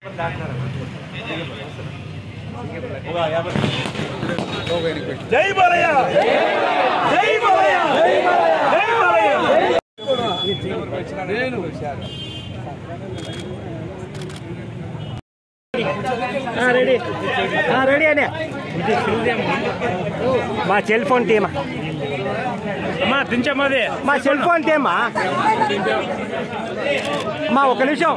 జై బాలయ్య జై బాలయ్య జై బాలయ్య రెడీ రెడీ అనే మా సెల్ ఫోన్ తీమా అమ్మా దించమ్మది మా సెల్ ఫోన్ తీమా మా ఒక నిమిషం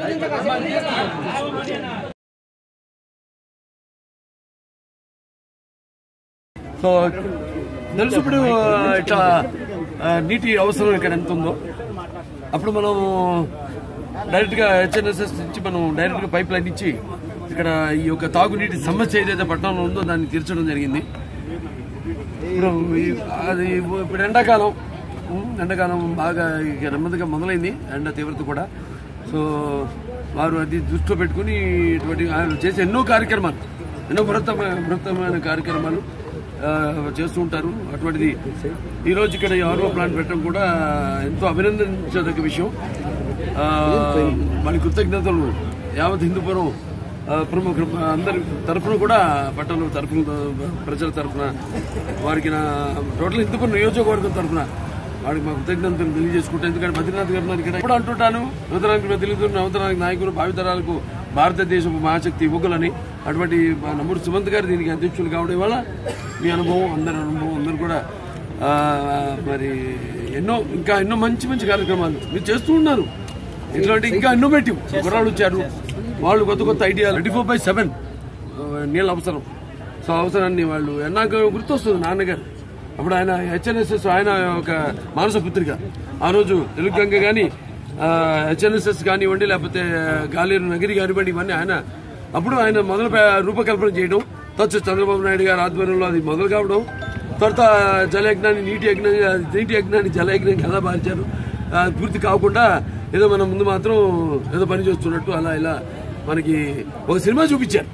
సో తెలుసు ఇప్పుడు ఇట్లా ఆ, నీటి అవసరం ఇక్కడ ఎంత ఉందో అప్పుడు మనం డైరెక్ట్గా హెచ్ఎన్ఎస్ఎస్ నుంచి మనం డైరెక్ట్గా పైప్ లైన్ ఇచ్చి ఇక్కడ ఈ యొక్క తాగునీటి సమస్య ఏదైతే పట్టణంలో ఉందో దాన్ని తీర్చడం జరిగింది ఇప్పుడు ఈ- అది ఇప్పుడు ఎండాకాలం ఉమ్, ఎండాకాలం బాగా ఇక నెమ్మదిగా మొదలైంది ఎండ తీవ్రత కూడా సో వారు అది దృష్టిలో పెట్టుకుని ఇటువంటి ఆయన చేసే ఎన్నో కార్యక్రమాలు ఎన్నో బృహత్తమైన బృహత్తమైన కార్యక్రమాలు ఆ, చేస్తూ ఉంటారు అటువంటిది ఈరోజు ఇక్కడ ఈ ఆర్ఓ ప్లాంట్ పెట్టడం కూడా ఎంతో అభినందించదగ్గ విషయం ఆ, మన కృతజ్ఞతలు యావత్ హిందూపురం ఆ, ప్రముఖ అందరి తరఫున కూడా పట్టణ తరఫున ప్రజల తరఫున వారికి నా టోటల్ హిందూపురం నియోజకవర్గం తరఫున వాడికి మా కృతజ్ఞతలు తెలియజేసుకుంటాను ఎందుకంటే బద్రీనాథ్ గారు ఉన్నారు ఇక్కడ ఎప్పుడు అంటుంటాను నూతనానికి తెలుగుతున్న నూతనానికి నాయకులు భావితరాలకు భారతదేశపు మహాశక్తి యువకులని అటువంటి మా నమ్ముడు సుమంత్ గారు దీనికి అధ్యక్షులు కావడం వల్ల మీ అనుభవం అందరి అనుభవం అందరూ కూడా ఆ, మరి ఎన్నో ఇంకా ఎన్నో మంచి మంచి కార్యక్రమాలు మీరు చేస్తూ ఉన్నారు ఇట్లాంటి ఇంకా ఇన్నోవేటివ్ కుర్రాళ్ళు వచ్చారు వాళ్ళు కొత్త కొత్త idea twenty four by seven నీళ్ళ అవసరం సో అవసరాన్ని వాళ్ళు నాకు గుర్తొస్తుంది నాన్నగారు అప్పుడు ఆయన హెచ్ఎన్ఎస్ఎస్ ఆయన ఒక మానస పుత్రిక ఆ రోజు తెలుగు గంగ కానీ హెచ్ఎన్ఎస్ఎస్ కానివ్వండి లేకపోతే గాలేరు నగిరి కానివ్వండి ఇవన్నీ ఆయన అప్పుడు ఆయన మొదలు పే- రూపకల్పన చేయడం తచ్చు చంద్రబాబు నాయుడు గారి ఆధ్వర్యంలో అది మొదలు కావడం తర్వాత జలయజ్ఞాన్ని నీటి యజ్ఞాన్ని నీటి యజ్ఞాన్ని జలయజ్ఞాన్ని ఎలా మార్చారు ఆ, పూర్తి కాకుండా ఏదో మనం ముందు మాత్రం ఏదో పని చేస్తున్నట్టు అలా ఇలా మనకి ఒక సినిమా చూపించారు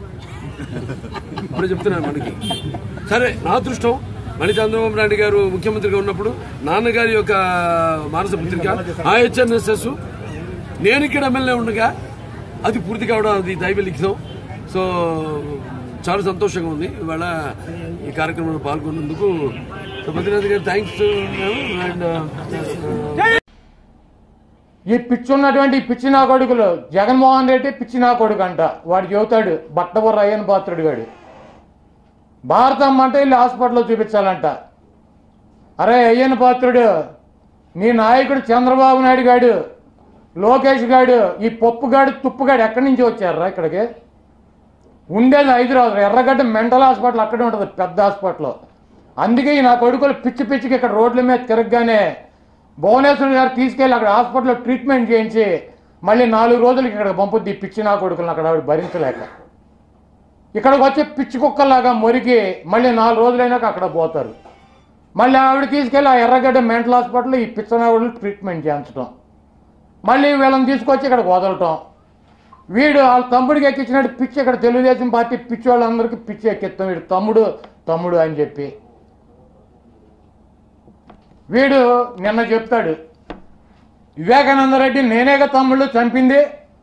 ఇప్పుడు చెప్తున్నాను మనకి సరే నా అదృష్టం మణి చంద్రబాబు నాయుడు గారు ముఖ్యమంత్రిగా ఉన్నప్పుడు నాన్నగారి యొక్క మానస పుత్రిక ఆ హెచ్ఎన్ఎస్ఎస్ నేను ఇక్కడ ఎమ్మెల్యే ఉండగా అది పూర్తి కావడం అది దైవ లిఖితం సో చాలా సంతోషంగా ఉంది ఇవాళ ఈ కార్యక్రమంలో పాల్గొన్నందుకు సో బద్రీనాథ్ గారు థ్యాంక్స్ అండ్ ఈ పిచ్చి ఉన్నటువంటి ఈ పిచ్చి నా కొడుకులు జగన్మోహన్ రెడ్డి పిచ్చి నా కొడుకు అంట వాడు చెబుతాడు బట్టబుర్ర అయ్యన్ పాత్రుడు వాడు భారతం అంటే వెళ్ళి హాస్పిటల్లో చూపించాలంట అరే అయ్యన్ పాత్రుడు నీ నాయకుడు చంద్రబాబు నాయుడు గాడు లోకేష్ గాడు ఈ పప్పుగాడు తుప్పుగాడు ఎక్కడి నుంచి వచ్చారా ఇక్కడికి ఉండేది హైదరాబాద్ ఎర్రగడ్డ మెంటల్ హాస్పిటల్ అక్కడే ఉంటుంది పెద్ద హాస్పిటల్ అందుకే ఈ నా కొడుకులు పిచ్చి పిచ్చికి ఇక్కడ రోడ్ల మీద తిరగగానే భువనేశ్వర్ గారు తీసుకెళ్ళి అక్కడ హాస్పిటల్లో ట్రీట్మెంట్ చేయించి మళ్ళీ నాలుగు రోజులకి ఇక్కడ పంపుద్ది ఈ పిచ్చి నా కొడుకులను అక్కడ ఆవిడ భరించలేక ఇక్కడికి వచ్చి పిచ్చి కుక్కలాగా మురికి మళ్ళీ నాలుగు రోజులైనాక అక్కడ పోతారు మళ్ళీ ఆవిడ తీసుకెళ్ళి ఆ ఎర్రగడ్డ మెంటల్ హాస్పిటల్లో ఈ పిచ్చనావిడలు ట్రీట్మెంట్ చేయించడం మళ్ళీ వీళ్ళని తీసుకొచ్చి ఇక్కడికి వదలటం వీడు వాళ్ళ తమ్ముడికి ఎక్కించినట్టు పిచ్చి ఇక్కడ తెలుగుదేశం పార్టీ పిచ్చి వాళ్ళందరికీ పిచ్చి ఎక్కిస్తాం వీడు తమ్ముడు తమ్ముడు అని చెప్పి వీడు నిన్న చెప్తాడు వివేకానంద రెడ్డి నేనేగా తమ్ముళ్ళు చంపింది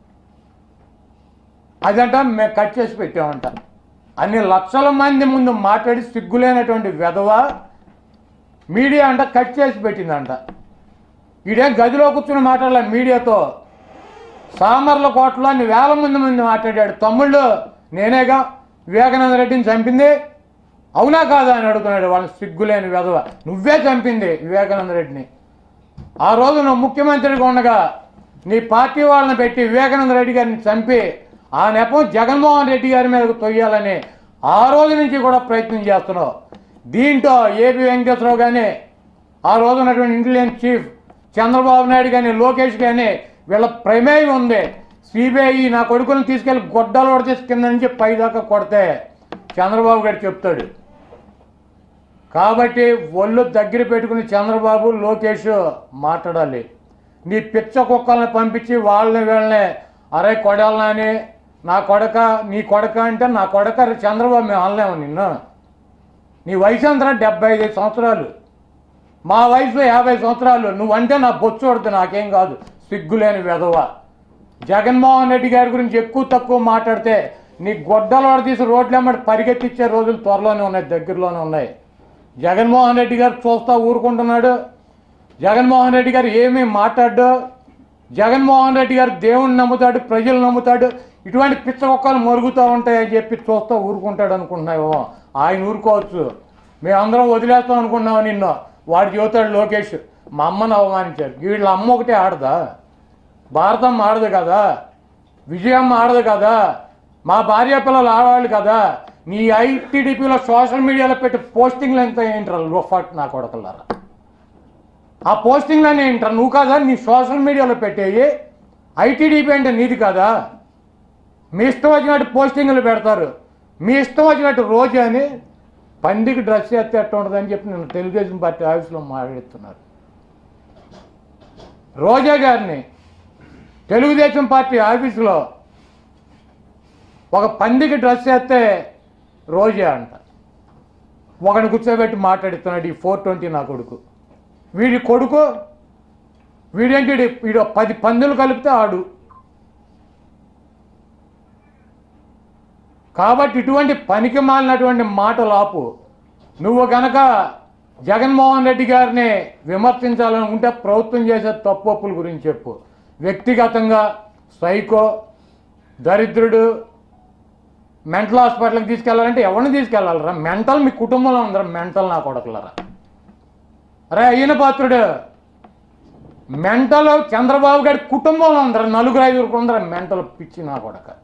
అదంట మేము కట్ చేసి పెట్టామంట అన్ని లక్షల మంది ముందు మాట్లాడి సిగ్గులేనటువంటి వెధవ మీడియా అంట కట్ చేసి పెట్టిందంట ఈడేం గదిలో కూర్చుని మాట్లాడాల మీడియాతో సామర్ల కోటలో అన్ని వేల మంది ముందు మాట్లాడాడు తమ్ముళ్ళు నేనేగా వివేకానంద రెడ్డిని చంపింది అవునా కాదా అని అడుగుతున్నాడు వాళ్ళని సిగ్గులేని వెధవ నువ్వే చంపింది వివేకానంద రెడ్డిని ఆ రోజు నువ్వు ముఖ్యమంత్రిగా ఉండగా నీ పార్టీ వాళ్ళని పెట్టి వివేకానంద రెడ్డి గారిని చంపి ఆ నెపం జగన్మోహన్ రెడ్డి గారి మీదకు తొయ్యాలని ఆ రోజు నుంచి కూడా ప్రయత్నం చేస్తున్నావు దీంట్లో ఏపీ వెంకటేశ్వరరావు కానీ ఆ రోజు ఉన్నటువంటి ఇంటెలిజెన్స్ చీఫ్ చంద్రబాబు నాయుడు కానీ లోకేష్ కానీ వీళ్ళ ప్రమేయం ఉంది సిబిఐ నా కొడుకులను తీసుకెళ్లి గొడ్డలు కొడితే కింద నుంచి పైదాకా కొడితే చంద్రబాబు గారు చెప్తాడు కాబట్టి ఒళ్ళు దగ్గర పెట్టుకుని చంద్రబాబు లోకేష్ మాట్లాడాలి నీ పిచ్చ కుక్కల్ని పంపించి వాళ్ళని వీళ్ళని అరే కొడాలని నా కొడక నీ కొడక అంటే నా కొడక చంద్రబాబు మేము అనలేము నిన్ను నీ వయసు అంతా డెబ్బై ఐదు సంవత్సరాలు మా వయసు యాభై సంవత్సరాలు నువ్వంటే నా బొచ్చు కొడుతు నాకేం కాదు సిగ్గులేని వెధవ జగన్మోహన్ రెడ్డి గారి గురించి ఎక్కువ తక్కువ మాట్లాడితే నీ గొడ్డలు వాడు తీసి రోడ్లు ఎమ్మడి పరిగెత్తిచ్చే రోజులు త్వరలోనే ఉన్నాయి దగ్గరలోనే ఉన్నాయి జగన్మోహన్ రెడ్డి గారు చూస్తా ఊరుకుంటున్నాడు జగన్మోహన్ రెడ్డి గారు ఏమీ మాట్లాడ్డు జగన్మోహన్ రెడ్డి గారు దేవుణ్ణి నమ్ముతాడు ప్రజలు నమ్ముతాడు ఇటువంటి పిచ్చ ఒక్కలు మరుగుతూ ఉంటాయని చెప్పి చూస్తా ఊరుకుంటాడు అనుకుంటున్నావేమో ఆయన ఊరుకోవచ్చు మేమందరం వదిలేస్తాం అనుకున్నాం నిన్ను వాడు చెబుతాడు లోకేష్ మా అమ్మను అవమానించారు వీళ్ళ అమ్మ ఒకటే ఆడదా భారతం ఆడదు కదా విజయమ్మ ఆడదు కదా మా భార్య పిల్లలు ఆడవాళ్ళు కదా నీ ఐటీడీపీలో సోషల్ మీడియాలో పెట్టి పోస్టింగ్లు ఎంత ఏంటారు లోఫాట్ నా కొడకల్లారా ఆ పోస్టింగ్లనే ఏంటారు నువ్వు కాదా నీ సోషల్ మీడియాలో పెట్టేయి ఐటీడీపీ అంటే నీది కాదా మీ ఇష్టం వచ్చినట్టు పోస్టింగ్లు పెడతారు మీ ఇష్టం వచ్చినట్టు రోజు అని పందికి డ్రెస్ చేస్తే ఎట్ట ఉంటుందని చెప్పి నేను తెలుగుదేశం పార్టీ ఆఫీస్లో మాట్లాడుతున్నారు రోజా గారిని తెలుగుదేశం పార్టీ ఆఫీసులో ఒక పందికి డ్రెస్ చేస్తే రోజే అంట ఒకని కూర్చోబెట్టి మాట్లాడుతున్నాడు ఈ ఫోర్ ట్వంటీ నా కొడుకు వీడి కొడుకు వీడేంటి వీడి- వీడు పది పందులు కలిపితే ఆడు కాబట్టి ఇటువంటి పనికి మాలినటువంటి మాటలు ఆపు నువ్వు గనక జగన్మోహన్ రెడ్డి గారిని విమర్శించాలని ఉంటే ప్రభుత్వం చేసే తప్పొప్పుల గురించి చెప్పు వ్యక్తిగతంగా సైకో దరిద్రుడు మెంటల్ హాస్పిటల్కి తీసుకెళ్లాలంటే ఎవరిని తీసుకెళ్ళాలరా మెంటల్ మీ కుటుంబంలో ఉందరా మెంటల్ నా కొడకలరా అరే అయిన పాత్రుడు మెంటల్ చంద్రబాబు గారి కుటుంబంలో ఉందరా నలుగురు ఐదుగురు ఉందరా మెంటల్ పిచ్చి నా కొడక